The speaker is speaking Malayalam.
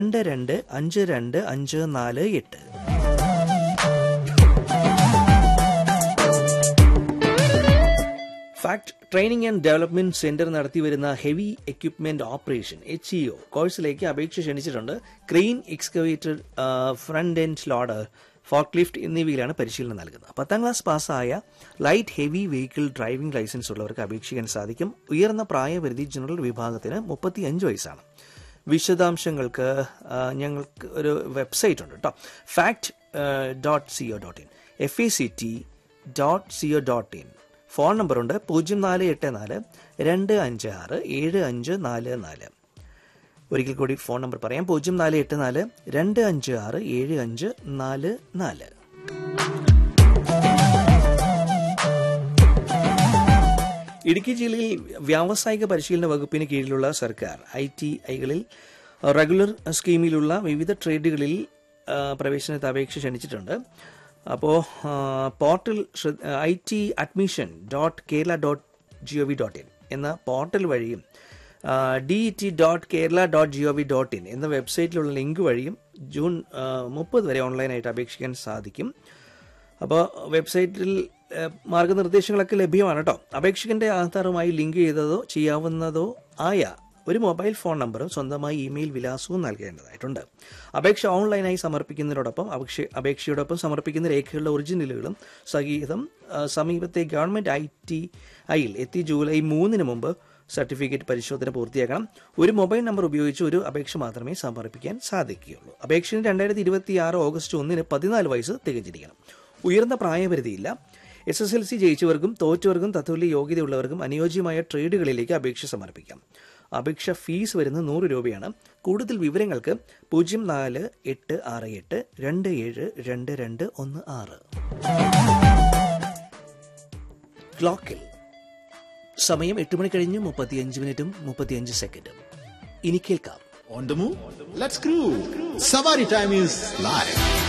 രണ്ട് രണ്ട് അഞ്ച് രണ്ട് അഞ്ച് നാല് എട്ട് FACT training and development centre നടത്തിവരുന്ന heavy equipment operation H EO കോഴ്സിലേക്ക് അപേക്ഷ ക്ഷണിച്ചിട്ടുണ്ട് crane excavator front end loader forklift എന്നിവയിലാണ് പരിശീലനം നൽകുന്നത് പത്താം ക്ലാസ് പാസ്സായ light heavy vehicle driving licence ഉള്ളവർക്ക് അപേക്ഷിക്കാൻ സാധിക്കും ഉയർന്ന പ്രായപരിധി ജനറൽ വിഭാഗത്തിന് മുപ്പത്തിയഞ്ച് വയസ്സാണ് വിശദാംശങ്ങൾക്ക് ആ, ഞങ്ങൾക്ക് ഒരു വെബ്സൈറ്റ് ഉണ്ട് കേട്ടോ FACT dot CO dot in F A C T dot CO dot in phone നമ്പറുണ്ട് പൂജ്യം നാല് എട്ട് നാല് രണ്ട് അഞ്ച് ആറ് ഏഴ് അഞ്ച് നാല് നാല് ഒരിക്കൽ കൂടി ഫോൺ നമ്പർ പറയാം പൂജ്യം നാല് എട്ട് നാല് രണ്ട് അഞ്ച് ആറ് ഏഴ് അഞ്ച് നാല് നാല് ഇടുക്കി ജില്ലയിൽ വ്യാവസായിക പരിശീലന വകുപ്പിന് കീഴിലുള്ള സർക്കാർ ഐ ടി ഐകളിൽ റെഗുലർ സ്കീമിലുള്ള വിവിധ ട്രേഡുകളിൽ ആ, പ്രവേശനത്തിന് അപേക്ഷ ക്ഷണിച്ചിട്ടുണ്ട് അപ്പോൾ portal I T admission dot Kerala dot G O V dot in എന്ന പോർട്ടൽ വഴിയും D T dot Kerala dot G O V dot in എന്ന വെബ്സൈറ്റിലുള്ള ലിങ്ക് വഴിയും ജൂൺ മുപ്പത് വരെ ഓൺലൈനായിട്ട് അപേക്ഷിക്കാൻ സാധിക്കും അപ്പോൾ വെബ്സൈറ്റിൽ ഏഹ്, മാർഗനിർദ്ദേശങ്ങളൊക്കെ ലഭ്യമാണ് കേട്ടോ അപേക്ഷകന്റെ ആധാറുമായി ലിങ്ക് ചെയ്തതോ ചെയ്യാവുന്നതോ ആയ ഒരു മൊബൈൽ ഫോൺ നമ്പറും സ്വന്തമായി ഇമെയിൽ വിലാസവും നൽകേണ്ടതായിട്ടുണ്ട് അപേക്ഷ ഓൺലൈനായി സമർപ്പിക്കുന്നതിനോടൊപ്പം അപേക്ഷ അപേക്ഷയോടൊപ്പം സമർപ്പിക്കുന്ന രേഖകളുടെ ഒറിജിനലുകളും സഹിതം ആ, സമീപത്തെ ഗവൺമെന്റ് ഐ ടി ഐയിൽ എത്തി ജൂലൈ മൂന്നിന് മുമ്പ് സർട്ടിഫിക്കറ്റ് പരിശോധന പൂർത്തിയാക്കണം ഒരു മൊബൈൽ നമ്പർ ഉപയോഗിച്ച് ഒരു അപേക്ഷ മാത്രമേ സമർപ്പിക്കാൻ സാധിക്കുകയുള്ളൂ അപേക്ഷന് രണ്ടായിരത്തി ഇരുപത്തി ആറ് ഓഗസ്റ്റ് ഒന്നിന് പതിനാല് വയസ്സ് തികച്ചിരിക്കണം ഉയർന്ന പ്രായപരിധിയില്ല എസ് എസ് എൽ സി ജയിച്ചവർക്കും തോറ്റവർക്കും തത്തുല്യ യോഗ്യതയുള്ളവർക്കും അനുയോജ്യമായ ട്രേഡുകളിലേക്ക് അപേക്ഷ സമർപ്പിക്കാം അപേക്ഷ ഫീസ് വരുന്നത് നൂറ് രൂപയാണ് കൂടുതൽ വിവരങ്ങൾക്ക് പൂജ്യം നാല് എട്ട് ആറ് എട്ട് രണ്ട് ഏഴ് രണ്ട് രണ്ട് ഒന്ന് ആറ് ക്ലോക്കിൽ സമയം എട്ട് മണി കഴിഞ്ഞ് മുപ്പത്തിയഞ്ച് മിനിറ്റും മുപ്പത്തിയഞ്ച് സെക്കൻഡും ഇനി കേൾക്കാം On the move? Let's groove. Savari time is live.